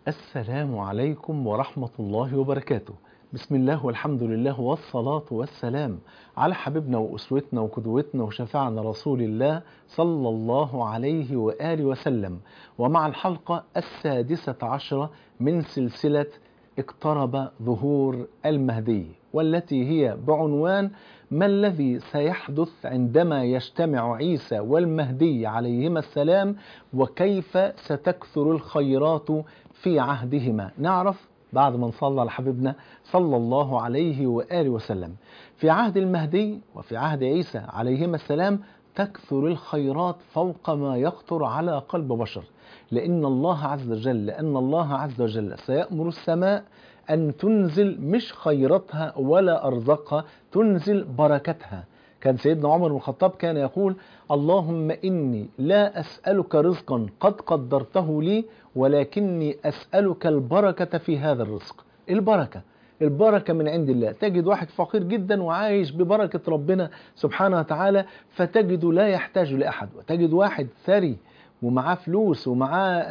السلام عليكم ورحمة الله وبركاته بسم الله والحمد لله والصلاة والسلام على حبيبنا وأسوتنا وقدوتنا وشفاعنا رسول الله صلى الله عليه وآله وسلم ومع الحلقة السادسة عشرة من سلسلة اقترب ظهور المهدي والتي هي بعنوان ما الذي سيحدث عندما يجتمع عيسى والمهدي عليهما السلام وكيف ستكثر الخيرات في عهدهما نعرف بعد ما نصلى على حبيبنا صلى الله عليه وآله وسلم في عهد المهدي وفي عهد عيسى عليهما السلام تكثر الخيرات فوق ما يخطر على قلب بشر لأن الله عز وجل لأن الله عز وجل سيأمر السماء أن تنزل مش خيراتها ولا أرزقها تنزل بركتها كان سيدنا عمر بن الخطاب كان يقول اللهم إني لا أسألك رزقا قد قدرته لي ولكني أسألك البركة في هذا الرزق البركة البركة من عند الله تجد واحد فقير جدا وعايش ببركة ربنا سبحانه وتعالى فتجد لا يحتاج لأحد وتجد واحد ثري ومعاه فلوس ومعاه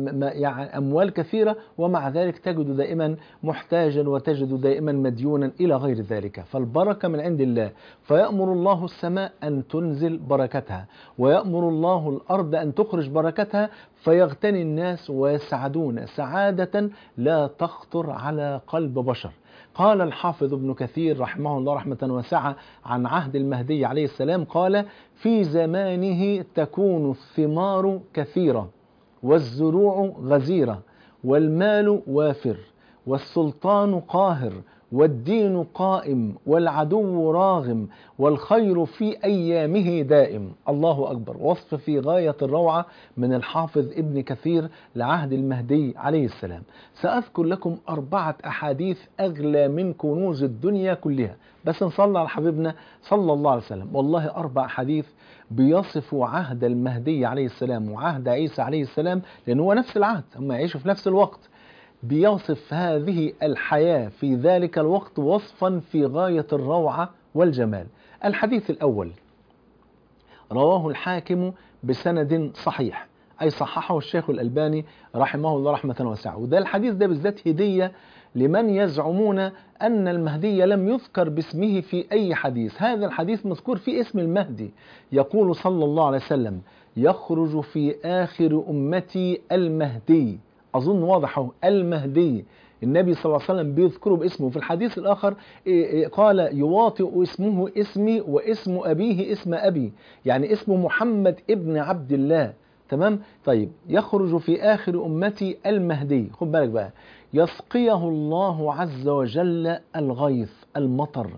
يعني أموال كثيرة ومع ذلك تجد دائما محتاجا وتجد دائما مديونا إلى غير ذلك فالبركة من عند الله فيأمر الله السماء أن تنزل بركتها ويأمر الله الأرض أن تخرج بركتها فيغتني الناس ويسعدون سعادة لا تخطر على قلب بشر قال الحافظ ابن كثير رحمه الله رحمة واسعة عن عهد المهدي عليه السلام قال في زمانه تكون الثمار كثيرة والزروع غزيرة والمال وافر والسلطان قاهر والدين قائم والعدو راغم والخير في أيامه دائم الله أكبر وصف في غاية الروعة من الحافظ ابن كثير لعهد المهدي عليه السلام سأذكر لكم أربعة أحاديث أغلى من كنوز الدنيا كلها بس نصلى على حبيبنا صلى الله عليه وسلم والله أربع حديث بيصفوا عهد المهدي عليه السلام وعهد عيسى عليه السلام لأنه هو نفس العهد هم يعيشوا في نفس الوقت بيوصف هذه الحياة في ذلك الوقت وصفا في غاية الروعة والجمال الحديث الأول رواه الحاكم بسند صحيح أي صححه الشيخ الألباني رحمه الله رحمة واسعة وده الحديث ده بالذات هدية لمن يزعمون أن المهدي لم يذكر باسمه في أي حديث هذا الحديث مذكور في اسم المهدي يقول صلى الله عليه وسلم يخرج في آخر أمتي المهدي أظن واضح المهدي النبي صلى الله عليه وسلم بيذكره باسمه في الحديث الآخر قال يواطئ اسمه اسمي واسم أبيه اسم أبي يعني اسمه محمد ابن عبد الله تمام طيب يخرج في آخر أمتي المهدي خد بالك بقى يسقيه الله عز وجل الغيث المطر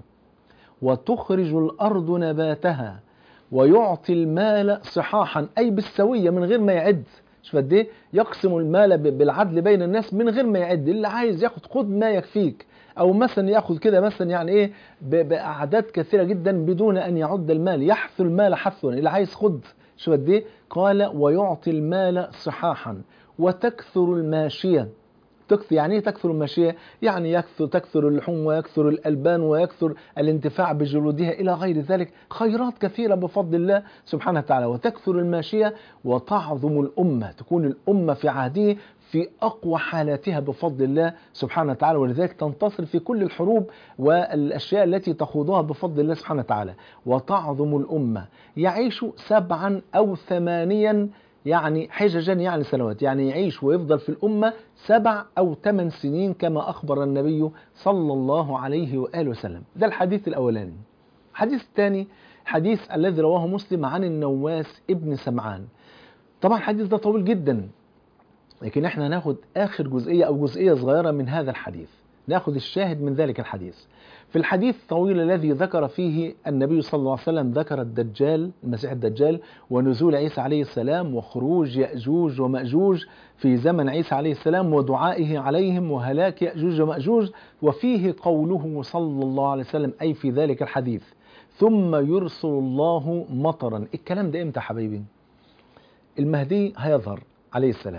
وتخرج الأرض نباتها ويعطي المال صحاحا أي بالسوية من غير ما يعد شوف قد ايه يقسم المال بالعدل بين الناس من غير ما يعد اللي عايز ياخد خد ما يكفيك او مثلا ياخد كده مثلا يعني ايه باعداد كثيره جدا بدون ان يعد المال يحث المال حثا اللي عايز خد شوف قد ايه قال ويعطي المال صحاحا وتكثر الماشيه تكثر يعني ايه تكثر الماشيه يعني يكثر تكثر اللحوم ويكثر الالبان ويكثر الانتفاع بجلودها الى غير ذلك خيرات كثيره بفضل الله سبحانه وتعالى وتكثر الماشيه وتعظم الامه تكون الامه في عهده في اقوى حالاتها بفضل الله سبحانه وتعالى ولذلك تنتصر في كل الحروب والاشياء التي تخوضها بفضل الله سبحانه وتعالى وتعظم الامه يعيش سبعا او ثمانيا يعني حججا يعني سنوات يعني يعيش ويفضل في الأمة سبع أو ثمان سنين كما أخبر النبي صلى الله عليه وآله وسلم ده الحديث الأولاني الحديث الثاني حديث الذي رواه مسلم عن النواس ابن سمعان طبعا الحديث ده طويل جدا لكن احنا ناخد آخر جزئية أو جزئية صغيرة من هذا الحديث ناخد الشاهد من ذلك الحديث في الحديث الطويل الذي ذكر فيه النبي صلى الله عليه وسلم ذكر الدجال المسيح الدجال ونزول عيسى عليه السلام وخروج يأجوج ومأجوج في زمن عيسى عليه السلام ودعائه عليهم وهلاك يأجوج ومأجوج وفيه قوله صلى الله عليه وسلم أي في ذلك الحديث ثم يرسل الله مطرا الكلام ده امتى حبيبي المهدي هيظهر عليه السلام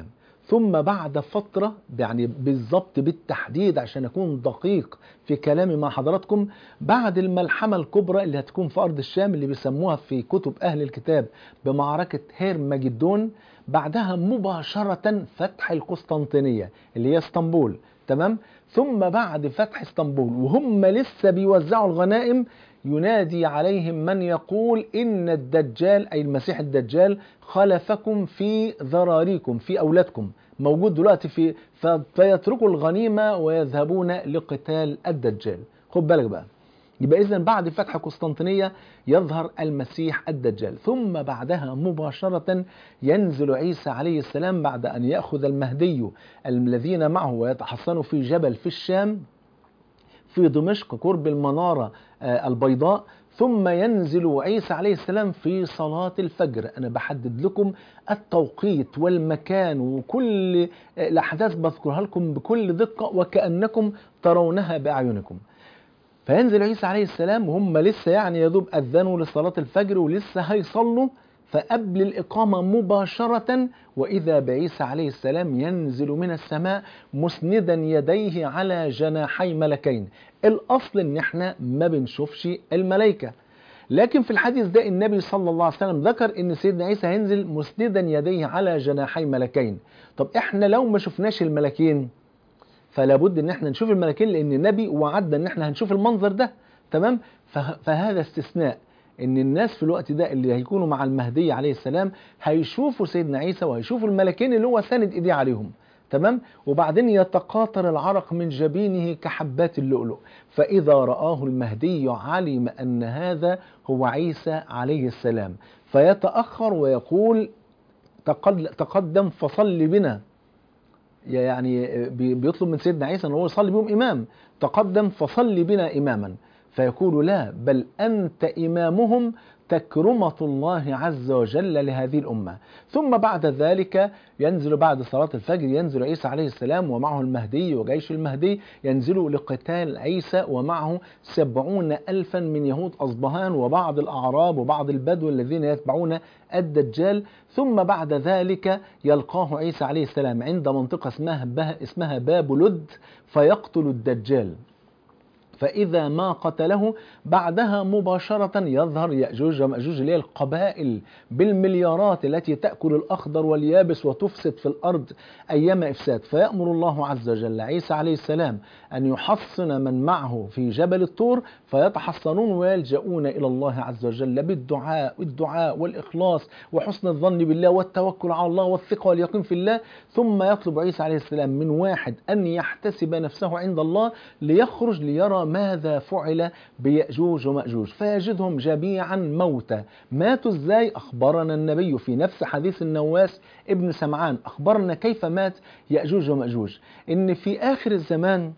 ثم بعد فترة يعني بالضبط بالتحديد عشان أكون دقيق في كلامي مع حضراتكم بعد الملحمة الكبرى اللي هتكون في أرض الشام اللي بيسموها في كتب أهل الكتاب بمعركة هيرمجدون بعدها مباشرة فتح القسطنطينية اللي هي اسطنبول تمام ثم بعد فتح اسطنبول وهم لسه بيوزعوا الغنائم ينادي عليهم من يقول إن الدجال أي المسيح الدجال خلفكم في ذراريكم في أولادكم موجود دلوقتي في فيتركوا الغنيمة ويذهبون لقتال الدجال خد بالك بقى يبقى إذا بعد فتح قسطنطينية يظهر المسيح الدجال ثم بعدها مباشرة ينزل عيسى عليه السلام بعد أن يأخذ المهدي الذين معه ويتحصنوا في جبل في الشام في دمشق قرب المنارة البيضاء ثم ينزل عيسى عليه السلام في صلاة الفجر أنا بحدد لكم التوقيت والمكان وكل الأحداث بذكرها لكم بكل دقة وكأنكم ترونها بأعينكم فينزل عيسى عليه السلام وهم لسه يعني يدوب أذنوا لصلاة الفجر ولسه هيصلوا فقبل الإقامة مباشرة وإذا بعيسى عليه السلام ينزل من السماء مسندا يديه على جناحي ملكين الأصل إن احنا ما بنشوفش الملائكة لكن في الحديث ده النبي صلى الله عليه وسلم ذكر ان سيدنا عيسى هينزل مسندا يديه على جناحي ملكين طب احنا لو ما شفناش الملكين فلا بد ان احنا نشوف الملكين لان النبي وعدنا ان احنا هنشوف المنظر ده تمام فهذا استثناء ان الناس في الوقت ده اللي هيكونوا مع المهدي عليه السلام هيشوفوا سيدنا عيسى وهيشوفوا الملكين اللي هو ساند ايديه عليهم تمام وبعدين يتقاطر العرق من جبينه كحبات اللؤلؤ فإذا رآه المهدي علم أن هذا هو عيسى عليه السلام فيتأخر ويقول تقدم فصل بنا يعني بيطلب من سيدنا عيسى أن هو يصلي بهم إمام تقدم فصل بنا إماما فيقول لا بل أنت إمامهم تكرمة الله عز وجل لهذه الأمة ثم بعد ذلك ينزل بعد صلاة الفجر ينزل عيسى عليه السلام ومعه المهدي وجيش المهدي ينزلوا لقتال عيسى ومعه سبعون ألفا من يهود أصبهان وبعض الأعراب وبعض البدو الذين يتبعون الدجال ثم بعد ذلك يلقاه عيسى عليه السلام عند منطقة اسمها, اسمها باب لد فيقتل الدجال فإذا ما قتله بعدها مباشرة يظهر يأجوج ومأجوج اللي هي القبائل بالمليارات التي تأكل الأخضر واليابس وتفسد في الأرض أيام إفساد فيأمر الله عز وجل عيسى عليه السلام أن يحصن من معه في جبل الطور فيتحصنون ويلجؤون إلى الله عز وجل بالدعاء والدعاء والإخلاص وحسن الظن بالله والتوكل على الله والثقة واليقين في الله ثم يطلب عيسى عليه السلام من واحد أن يحتسب نفسه عند الله ليخرج ليرى ماذا فعل بيأجوج ومأجوج فيجدهم جميعا موتى ماتوا ازاي أخبرنا النبي في نفس حديث النواس ابن سمعان أخبرنا كيف مات يأجوج ومأجوج إن في آخر الزمان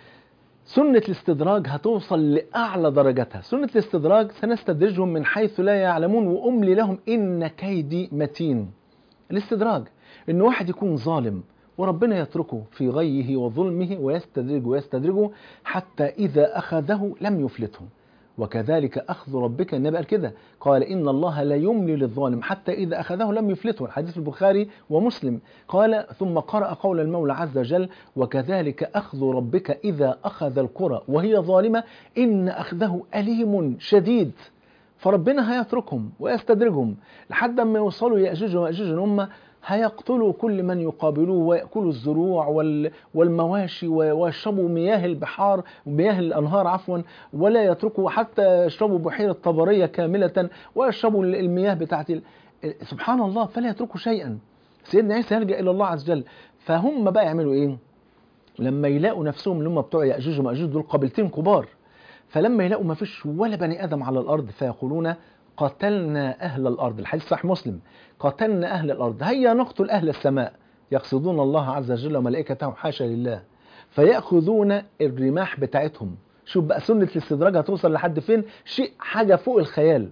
سنة الاستدراج هتوصل لأعلى درجتها سنة الاستدراج سنستدرجهم من حيث لا يعلمون وأملي لهم إن كيدي متين الاستدراج إن واحد يكون ظالم وربنا يتركه في غيه وظلمه ويستدرجه ويستدرجه حتى إذا أخذه لم يفلته وكذلك أخذ ربك النبي قال كده قال إن الله لا يملي للظالم حتى إذا أخذه لم يفلته الحديث البخاري ومسلم قال ثم قرأ قول المولى عز وجل وكذلك أخذ ربك إذا أخذ القرى وهي ظالمة إن أخذه أليم شديد فربنا هيتركهم ويستدرجهم لحد ما يوصلوا يأجوج ومأجوج هم هيقتلوا كل من يقابلوه ويأكلوا الزروع والمواشي ويشربوا مياه البحار مياه الأنهار عفوا ولا يتركوا حتى يشربوا بحيرة طبرية كاملة ويشربوا المياه بتاعت سبحان الله فلا يتركوا شيئا سيدنا عيسى يلجأ إلى الله عز وجل فهم بقى يعملوا إيه لما يلاقوا نفسهم اللي هم بتوع يأجوج ومأجوج دول قبيلتين كبار فلما يلاقوا ما فيش ولا بني آدم على الأرض فيقولون قتلنا أهل الأرض الحديث صح مسلم قتلنا أهل الأرض هيا نقتل أهل السماء يقصدون الله عز وجل وملائكته حاشا لله فيأخذون الرماح بتاعتهم شوف بقى سنة الاستدراج هتوصل لحد فين شيء حاجة فوق الخيال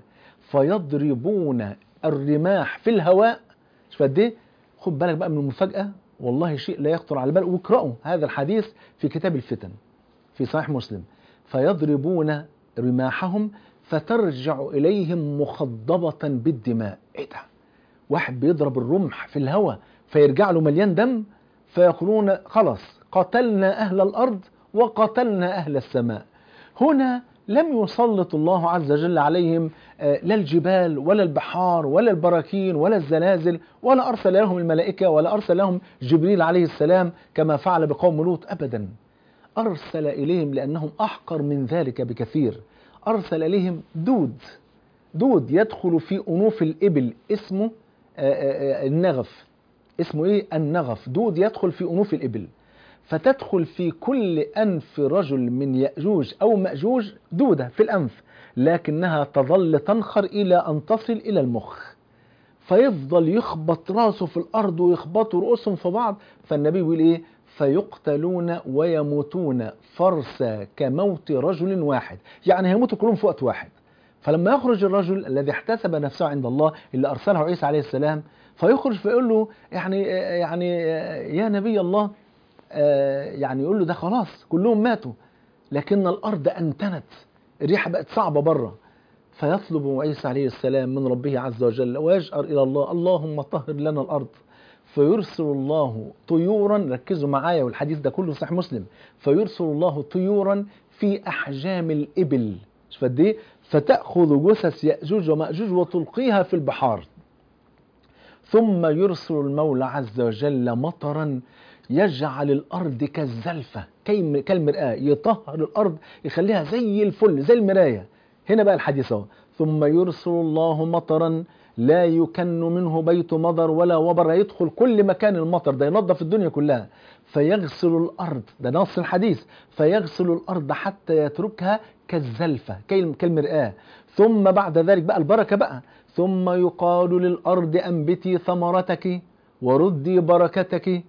فيضربون الرماح في الهواء شوف قد ايه خد بالك بقى من المفاجأة والله شيء لا يخطر على بال واقرأوا هذا الحديث في كتاب الفتن في صحيح مسلم فيضربون رماحهم فترجع إليهم مخضبة بالدماء إيه ده؟ واحد بيضرب الرمح في الهواء فيرجع له مليان دم فيقولون خلاص قتلنا أهل الأرض وقتلنا أهل السماء هنا لم يسلط الله عز وجل عليهم لا الجبال ولا البحار ولا البراكين ولا الزلازل ولا أرسل لهم الملائكة ولا أرسل لهم جبريل عليه السلام كما فعل بقوم لوط أبدا أرسل إليهم لأنهم أحقر من ذلك بكثير أرسل إليهم دود دود يدخل في أنوف الإبل اسمه النغف اسمه إيه النغف دود يدخل في أنوف الإبل فتدخل في كل أنف رجل من يأجوج أو مأجوج دودة في الأنف لكنها تظل تنخر إلى أن تصل إلى المخ فيفضل يخبط راسه في الأرض ويخبطوا رؤوسهم في بعض فالنبي يقول إيه فيقتلون ويموتون فرسا كموت رجل واحد يعني هيموتوا كلهم في وقت واحد فلما يخرج الرجل الذي احتسب نفسه عند الله اللي أرسله عيسى عليه السلام فيخرج فيقول له يعني يعني يا نبي الله يعني يقول له ده خلاص كلهم ماتوا لكن الأرض أنتنت الريحة بقت صعبة بره فيطلب عيسى عليه السلام من ربه عز وجل ويجأر إلى الله اللهم طهر لنا الأرض فيرسل الله طيورا ركزوا معايا والحديث ده كله صحيح مسلم فيرسل الله طيورا في أحجام الإبل شوف قد ايه فتأخذ جثث يأجوج ومأجوج وتلقيها في البحار ثم يرسل المولى عز وجل مطرا يجعل الأرض كالزلفة كالمرآة يطهر الأرض يخليها زي الفل زي المراية هنا بقى الحديث اهو ثم يرسل الله مطرا لا يكن منه بيت مضر ولا وبر يدخل كل مكان المطر ده ينظف الدنيا كلها فيغسل الأرض ده نص الحديث فيغسل الأرض حتى يتركها كالزلفة كالمرآة ثم بعد ذلك بقى البركة بقى ثم يقال للأرض أنبتي ثمرتك وردي بركتك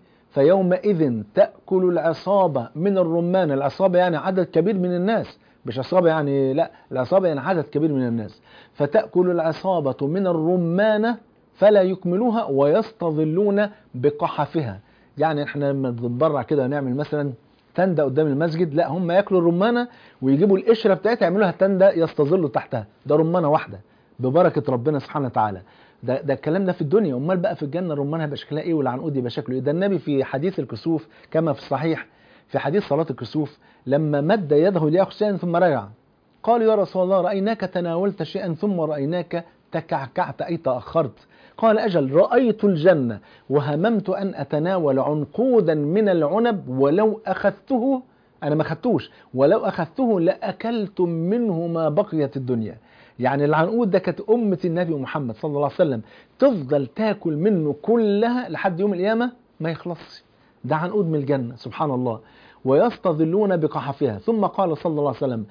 فيومئذ تأكل العصابة من الرمان العصابة يعني عدد كبير من الناس مش عصابة يعني لا العصابة يعني عدد كبير من الناس فتأكل العصابة من الرمانة فلا يكملوها ويستظلون بقحفها يعني احنا لما نتبرع كده ونعمل مثلا تندة قدام المسجد لا هم ياكلوا الرمانة ويجيبوا القشرة بتاعتها يعملوها تندة يستظلوا تحتها ده رمانة واحدة ببركة ربنا سبحانه وتعالى ده ده الكلام ده في الدنيا امال بقى في الجنه الرمان هيبقى شكلها ايه والعنقود يبقى شكله ايه ده النبي في حديث الكسوف كما في الصحيح في حديث صلاه الكسوف لما مد يده ليأخذ شيئا ثم رجع قال يا رسول الله رايناك تناولت شيئا ثم رايناك تكعكعت اي تاخرت قال اجل رايت الجنه وهممت ان اتناول عنقودا من العنب ولو اخذته انا ما اخذتوش ولو اخذته لاكلتم منه ما بقيت الدنيا يعني العنقود ده كانت أمة النبي محمد صلى الله عليه وسلم تفضل تاكل منه كلها لحد يوم القيامة ما يخلصش ده عنقود من الجنة سبحان الله ويستظلون بقحفها ثم قال صلى الله عليه وسلم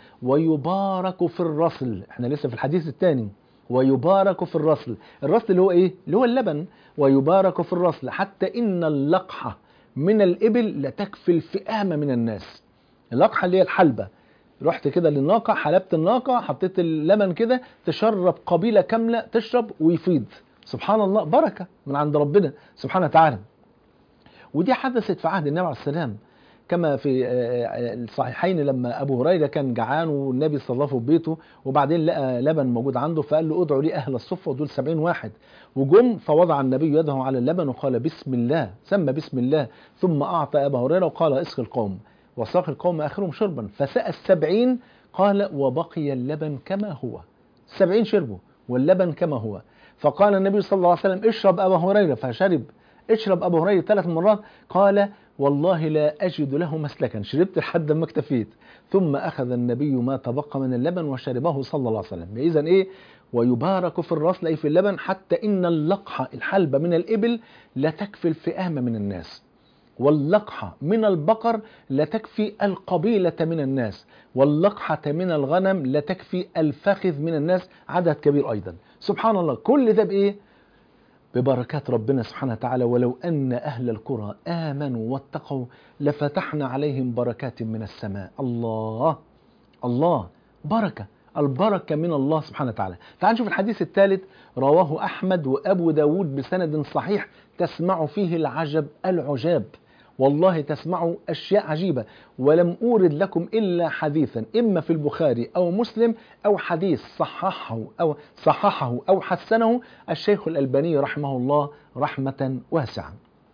ويبارك في الرسل احنا لسه في الحديث الثاني ويبارك في الرسل الرسل اللي هو ايه اللي هو اللبن ويبارك في الرسل حتى ان اللقحة من الإبل لتكفي الفئامة من الناس اللقحة اللي هي الحلبة رحت كده للناقة حلبت الناقة حطيت اللبن كده تشرب قبيلة كاملة تشرب ويفيض سبحان الله بركة من عند ربنا سبحانه وتعالى ودي حدثت في عهد النبي عليه السلام كما في الصحيحين لما ابو هريره كان جعان والنبي استضافه في بيته وبعدين لقى لبن موجود عنده فقال له ادعوا لي اهل الصفه ودول 70 واحد وجم فوضع النبي يده على اللبن وقال بسم الله سمى بسم الله ثم اعطى ابا هريره وقال اسق القوم وساق القوم آخرهم شربا فسأل السبعين قال وبقي اللبن كما هو السبعين شربوا واللبن كما هو فقال النبي صلى الله عليه وسلم اشرب أبا هريرة فشرب اشرب أبو هريرة ثلاث مرات قال والله لا أجد له مسلكا شربت لحد ما اكتفيت ثم أخذ النبي ما تبقى من اللبن وشربه صلى الله عليه وسلم إذا إيه ويبارك في الرسل أي في اللبن حتى إن اللقحة الحلبة من الإبل لا تكفي الفئامة من الناس واللقحة من البقر لا تكفي القبيلة من الناس واللقحة من الغنم لا تكفي الفخذ من الناس عدد كبير أيضا سبحان الله كل ده بإيه ببركات ربنا سبحانه وتعالى ولو أن أهل القرى آمنوا واتقوا لفتحنا عليهم بركات من السماء الله الله بركة البركة من الله سبحانه وتعالى تعال نشوف الحديث الثالث رواه أحمد وأبو داود بسند صحيح تسمع فيه العجب العجاب والله تسمعوا أشياء عجيبة ولم أورد لكم إلا حديثا إما في البخاري أو مسلم أو حديث صححه أو صححه أو حسنه الشيخ الألباني رحمه الله رحمة واسعة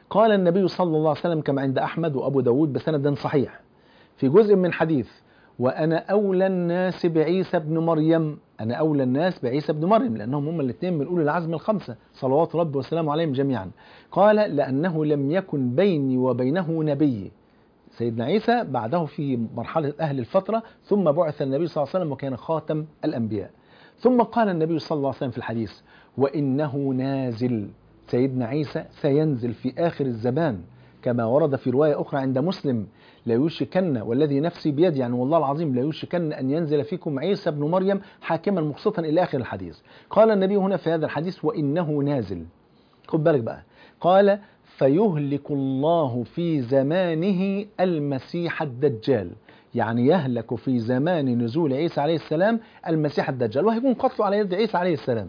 قال النبي صلى الله عليه وسلم كما عند أحمد وأبو داود بسند صحيح في جزء من حديث وأنا أولى الناس بعيسى ابن مريم أنا أولى الناس بعيسى ابن مريم لأنهم هم الاثنين من أولي العزم الخمسة صلوات ربي وسلامه عليهم جميعا قال لأنه لم يكن بيني وبينه نبي سيدنا عيسى بعده في مرحلة أهل الفترة ثم بعث النبي صلى الله عليه وسلم وكان خاتم الأنبياء ثم قال النبي صلى الله عليه وسلم في الحديث وإنه نازل سيدنا عيسى سينزل في آخر الزمان كما ورد في رواية أخرى عند مسلم لا يوشكن والذي نفسي بيدي يعني والله العظيم لا يوشكن أن ينزل فيكم عيسى بن مريم حاكما مقسطا إلى آخر الحديث قال النبي هنا في هذا الحديث وإنه نازل خد بالك بقى قال فيهلك الله في زمانه المسيح الدجال يعني يهلك في زمان نزول عيسى عليه السلام المسيح الدجال وهيكون قتله على يد عيسى عليه السلام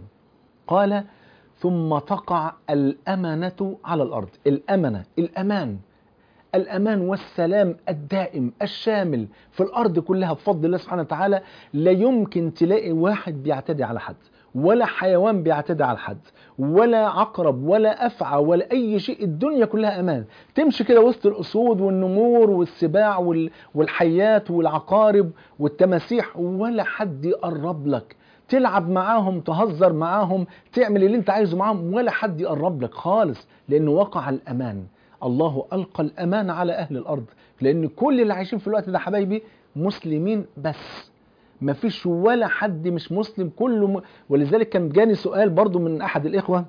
قال ثم تقع الأمنة على الأرض الأمنة الأمان الأمان والسلام الدائم الشامل في الأرض كلها بفضل الله سبحانه وتعالى لا يمكن تلاقي واحد بيعتدي على حد ولا حيوان بيعتدي على حد ولا عقرب ولا أفعى ولا أي شيء الدنيا كلها أمان تمشي كده وسط الأسود والنمور والسباع وال- والحيات والعقارب والتماسيح ولا حد يقرب لك تلعب معاهم تهزر معاهم تعمل اللي انت عايزه معاهم ولا حد يقرب لك خالص لأنه وقع الأمان الله ألقى الأمان على أهل الأرض لأن كل اللي عايشين في الوقت ده حبايبي مسلمين بس ما فيش ولا حد مش مسلم كله م... ولذلك كان جاني سؤال برضو من أحد الإخوة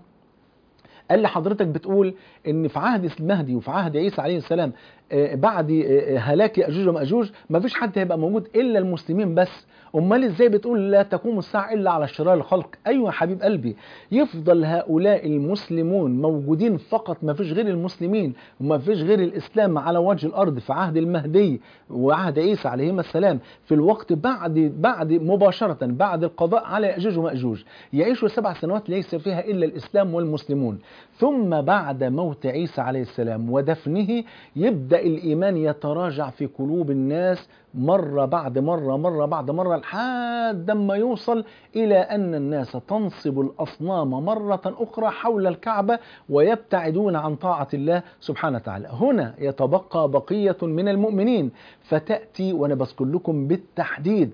قال لي حضرتك بتقول ان في عهد المهدي وفي عهد عيسى عليه السلام آه، بعد آه، هلاك ياجوج وماجوج ما فيش حد هيبقى موجود الا المسلمين بس امال ازاي بتقول لا تقوم الساعه الا على شرار الخلق ايوه يا حبيب قلبي يفضل هؤلاء المسلمون موجودين فقط ما فيش غير المسلمين وما فيش غير الاسلام على وجه الارض في عهد المهدي وعهد عيسى عليهما السلام في الوقت بعد بعد مباشره بعد القضاء على ياجوج وماجوج يعيشوا سبع سنوات ليس فيها الا الاسلام والمسلمون ثم بعد موت عيسى عليه السلام ودفنه يبدا الايمان يتراجع في قلوب الناس مره بعد مره مره بعد مره لحد ما يوصل الى ان الناس تنصب الاصنام مره اخرى حول الكعبه ويبتعدون عن طاعه الله سبحانه وتعالى هنا يتبقى بقيه من المؤمنين فتاتي وانا بذكر لكم بالتحديد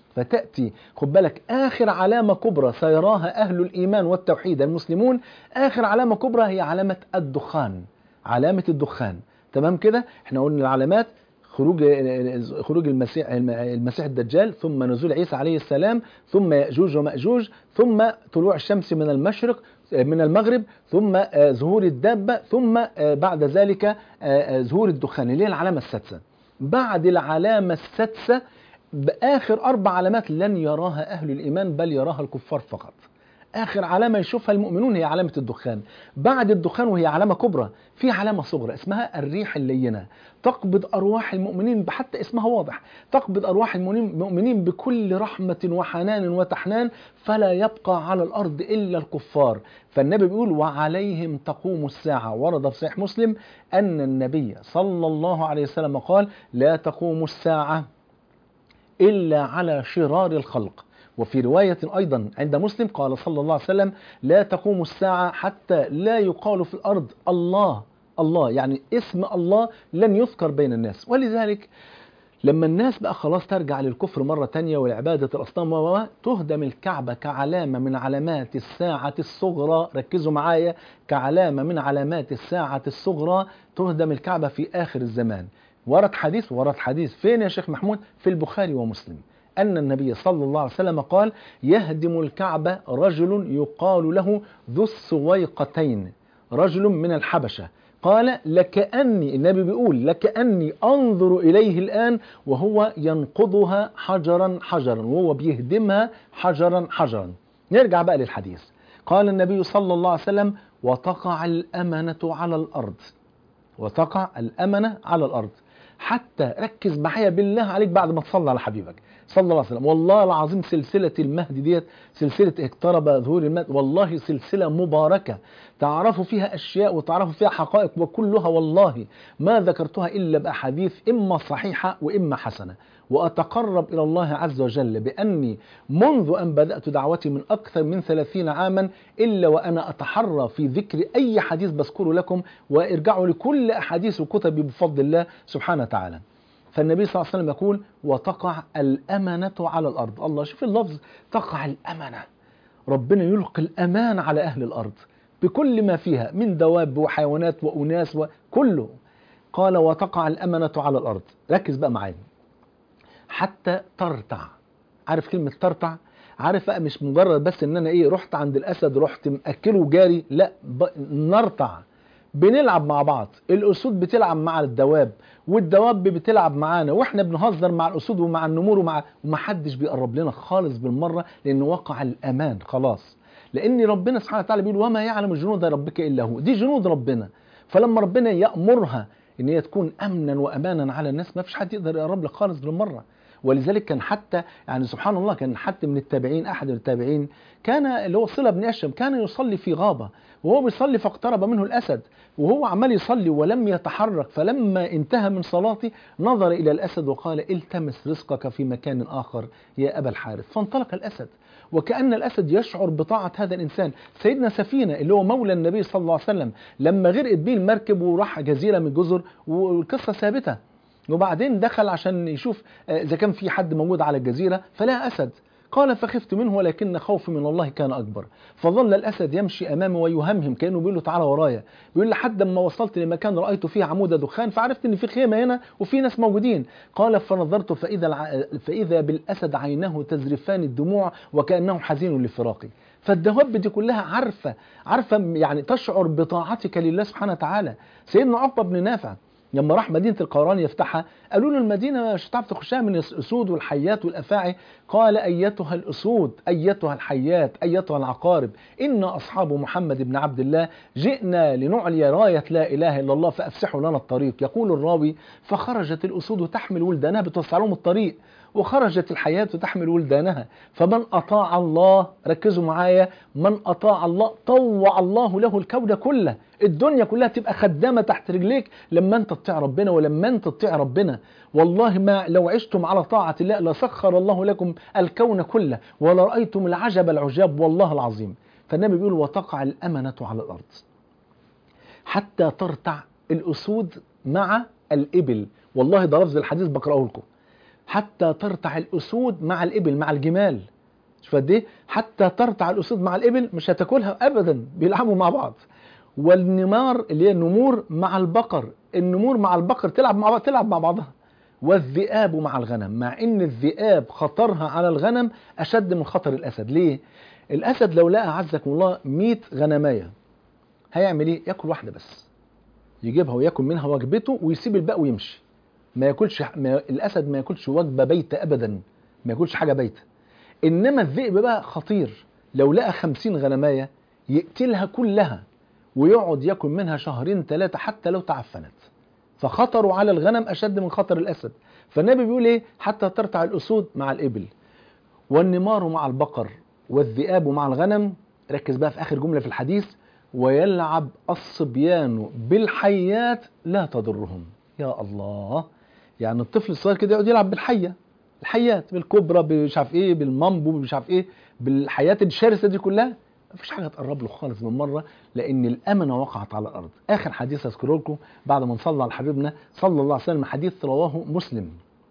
فتأتي خد بالك آخر علامة كبرى سيراها أهل الإيمان والتوحيد المسلمون آخر علامة كبرى هي علامة الدخان علامة الدخان تمام كده احنا قلنا العلامات خروج خروج المسيح المسيح الدجال ثم نزول عيسى عليه السلام ثم يأجوج ومأجوج ثم طلوع الشمس من المشرق من المغرب ثم آه، ظهور الدابة ثم آه، بعد ذلك آه، آه، ظهور الدخان اللي هي العلامة السادسة بعد العلامة السادسة بآخر أربع علامات لن يراها أهل الإيمان بل يراها الكفار فقط آخر علامة يشوفها المؤمنون هي علامة الدخان بعد الدخان وهي علامة كبرى في علامة صغرى اسمها الريح اللينة تقبض أرواح المؤمنين حتى اسمها واضح تقبض أرواح المؤمنين المؤمنين بكل رحمة وحنان وتحنان فلا يبقى على الأرض إلا الكفار فالنبي بيقول وعليهم تقوم الساعة ورد في صحيح مسلم أن النبي صلى الله عليه وسلم قال لا تقوم الساعة إلا على شرار الخلق وفي رواية أيضا عند مسلم قال صلى الله عليه وسلم لا تقوم الساعة حتى لا يقال في الأرض الله الله يعني اسم الله لن يذكر بين الناس ولذلك لما الناس بقى خلاص ترجع للكفر مرة تانية ولعبادة الأصنام و و- تهدم الكعبة كعلامة من علامات الساعة الصغرى ركزوا معايا كعلامة من علامات الساعة الصغرى تهدم الكعبة في آخر الزمان ورد حديث ورد حديث فين يا شيخ محمود في البخاري ومسلم أن النبي صلى الله عليه وسلم قال يهدم الكعبة رجل يقال له ذو السويقتين رجل من الحبشة قال لكأني النبي بيقول لكأني أنظر إليه الآن وهو ينقضها حجرا حجرا وهو بيهدمها حجرا حجرا نرجع بقى للحديث قال النبي صلى الله عليه وسلم وتقع الأمنة على الأرض وتقع الأمنة على الأرض حتى ركز معايا بالله عليك بعد ما تصلي على حبيبك صلى الله عليه وسلم والله العظيم سلسلة المهدي ديت سلسلة اقترب ظهور المهدي والله سلسلة مباركة تعرفوا فيها أشياء وتعرفوا فيها حقائق وكلها والله ما ذكرتها إلا بأحاديث إما صحيحة وإما حسنة وأتقرب إلى الله عز وجل بأني منذ أن بدأت دعوتي من أكثر من ثلاثين عاما إلا وأنا أتحرى في ذكر أي حديث بذكره لكم وارجعوا لكل أحاديث وكتبي بفضل الله سبحانه وتعالى فالنبي صلى الله عليه وسلم يقول وتقع الأمنة على الأرض الله شوف اللفظ تقع الأمنة ربنا يلقي الأمان على أهل الأرض بكل ما فيها من دواب وحيوانات وأناس وكله قال وتقع الأمنة على الأرض ركز بقى معايا حتى ترتع عارف كلمة ترتع عارف بقى مش مجرد بس ان انا ايه رحت عند الاسد رحت مأكله جاري لا ب... نرتع بنلعب مع بعض الاسود بتلعب مع الدواب والدواب بتلعب معانا واحنا بنهزر مع الاسود ومع النمور ومع ومحدش بيقرب لنا خالص بالمره لان وقع الامان خلاص لان ربنا سبحانه وتعالى بيقول وما يعلم جنود ربك الا هو دي جنود ربنا فلما ربنا يامرها ان هي تكون امنا وامانا على الناس ما فيش حد يقدر يقرب لك خالص بالمره ولذلك كان حتى يعني سبحان الله كان حتى من التابعين احد التابعين كان اللي هو صله بن اشم كان يصلي في غابه وهو بيصلي فاقترب منه الاسد وهو عمال يصلي ولم يتحرك فلما انتهى من صلاته نظر الى الاسد وقال التمس رزقك في مكان اخر يا ابا الحارث فانطلق الاسد وكأن الأسد يشعر بطاعة هذا الإنسان سيدنا سفينة اللي هو مولى النبي صلى الله عليه وسلم لما غرقت بيه المركب وراح جزيرة من الجزر والقصة ثابتة وبعدين دخل عشان يشوف إذا كان في حد موجود على الجزيرة فلقى أسد قال فخفت منه ولكن خوفي من الله كان أكبر فظل الأسد يمشي أمامي ويهمهم كأنه بيقول له تعالى ورايا بيقول لحد ما وصلت لمكان رأيت فيه عمود دخان فعرفت إن في خيمة هنا وفي ناس موجودين قال فنظرت فإذا, الع... فإذا بالأسد عينه تزرفان الدموع وكأنه حزين لفراقي فالدواب دي كلها عارفة عارفة يعني تشعر بطاعتك لله سبحانه وتعالى سيدنا عقبة بن نافع لما راح مدينة القيران يفتحها قالوا له المدينة مش هتعرف تخشها من الأسود والحيات والأفاعي قال أيتها الأسود أيتها الحيات أيتها العقارب إن أصحاب محمد بن عبد الله جئنا لنعلي راية لا إله إلا الله فأفسحوا لنا الطريق يقول الراوي فخرجت الأسود تحمل ولدانها بتوسع لهم الطريق وخرجت الحياة تحمل ولدانها فمن أطاع الله ركزوا معايا من أطاع الله طوع الله له الكون كله الدنيا كلها تبقى خدامة تحت رجليك لما أنت تطيع ربنا ولما أنت تطيع ربنا والله ما لو عشتم على طاعة الله لسخر الله لكم الكون كله ولرأيتم العجب العجاب والله العظيم فالنبي بيقول وتقع الأمنة على الأرض حتى ترتع الأسود مع الإبل والله ده لفظ الحديث بقرأه لكم حتى ترتع الأسود مع الإبل مع الجمال شوف قد ايه حتى ترتع الأسود مع الإبل مش هتاكلها أبدا بيلعبوا مع بعض والنمار اللي هي النمور مع البقر النمور مع البقر تلعب مع بعض تلعب مع بعضها والذئاب مع الغنم مع ان الذئاب خطرها على الغنم اشد من خطر الاسد ليه الاسد لو لقى عزكم الله 100 غنمايه هيعمل ايه ياكل واحده بس يجيبها وياكل منها وجبته ويسيب الباقي ويمشي ما ياكلش ما الاسد ما ياكلش وجبه بيته ابدا ما ياكلش حاجه بيته انما الذئب بقى خطير لو لقى 50 غنمايه يقتلها كلها ويقعد ياكل منها شهرين ثلاثه حتى لو تعفنت فخطروا على الغنم اشد من خطر الاسد فالنبي بيقول ايه حتى ترتع الاسود مع الابل والنمار مع البقر والذئاب مع الغنم ركز بقى في اخر جمله في الحديث ويلعب الصبيان بالحيات لا تضرهم يا الله يعني الطفل الصغير كده يقعد يلعب بالحيه الحيات بالكبرى مش عارف ايه بالمامبو مش عارف ايه بالحيات الشرسه دي كلها مفيش حاجه تقرب له خالص من مره لان الامنه وقعت على الارض اخر حديث اذكره لكم بعد ما نصلي على حبيبنا صلى الله عليه وسلم حديث رواه مسلم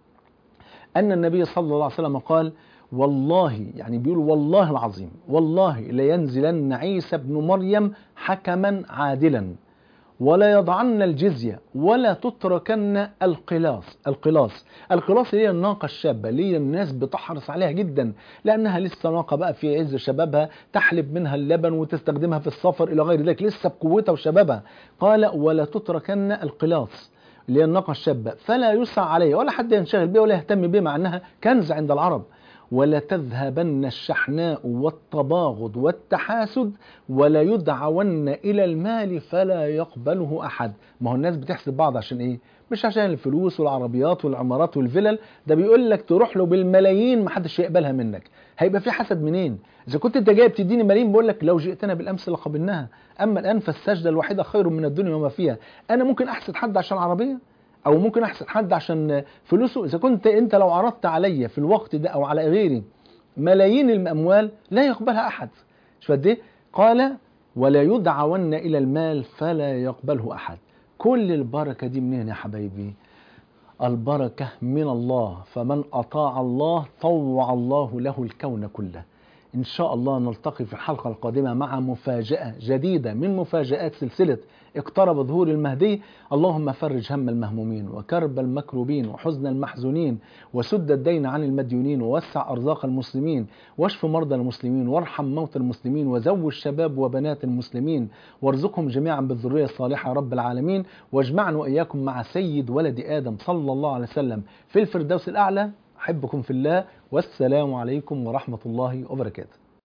ان النبي صلى الله عليه وسلم قال والله يعني بيقول والله العظيم والله لينزلن عيسى ابن مريم حكما عادلا ولا يضعن الجزية ولا تتركن القلاص القلاص القلاص هي الناقة الشابة اللي الناس بتحرص عليها جدا لأنها لسه ناقة بقى في عز شبابها تحلب منها اللبن وتستخدمها في السفر إلى غير ذلك لسه بقوتها وشبابها قال ولا تتركن القلاص اللي هي الناقة الشابة فلا يسعى عليها ولا حد ينشغل بها ولا يهتم بها مع أنها كنز عند العرب ولا تذهبن الشحناء والتباغض والتحاسد ولا يدعون إلى المال فلا يقبله أحد ما هو الناس بتحسد بعض عشان إيه مش عشان الفلوس والعربيات والعمارات والفلل ده بيقول لك تروح له بالملايين ما حدش يقبلها منك هيبقى في حسد منين اذا كنت انت جاي بتديني ملايين بقول لك لو جئتنا بالامس لقبلناها اما الان فالسجده الوحيده خير من الدنيا وما فيها انا ممكن احسد حد عشان عربيه او ممكن احسد حد عشان فلوسه اذا كنت انت لو عرضت عليا في الوقت ده او على غيري ملايين الاموال لا يقبلها احد شوف قد ايه قال ولا يدعون الى المال فلا يقبله احد كل البركه دي منين يا حبايبي البركه من الله فمن اطاع الله طوع الله له الكون كله إن شاء الله نلتقي في الحلقة القادمة مع مفاجأة جديدة من مفاجآت سلسلة اقترب ظهور المهدي اللهم فرج هم المهمومين وكرب المكروبين وحزن المحزونين وسد الدين عن المديونين ووسع أرزاق المسلمين واشف مرضى المسلمين وارحم موتى المسلمين وزوج شباب وبنات المسلمين وارزقهم جميعا بالذرية الصالحة يا رب العالمين واجمعنا وإياكم مع سيد ولد آدم صلى الله عليه وسلم في الفردوس الأعلى أحبكم في الله والسلام عليكم ورحمة الله وبركاته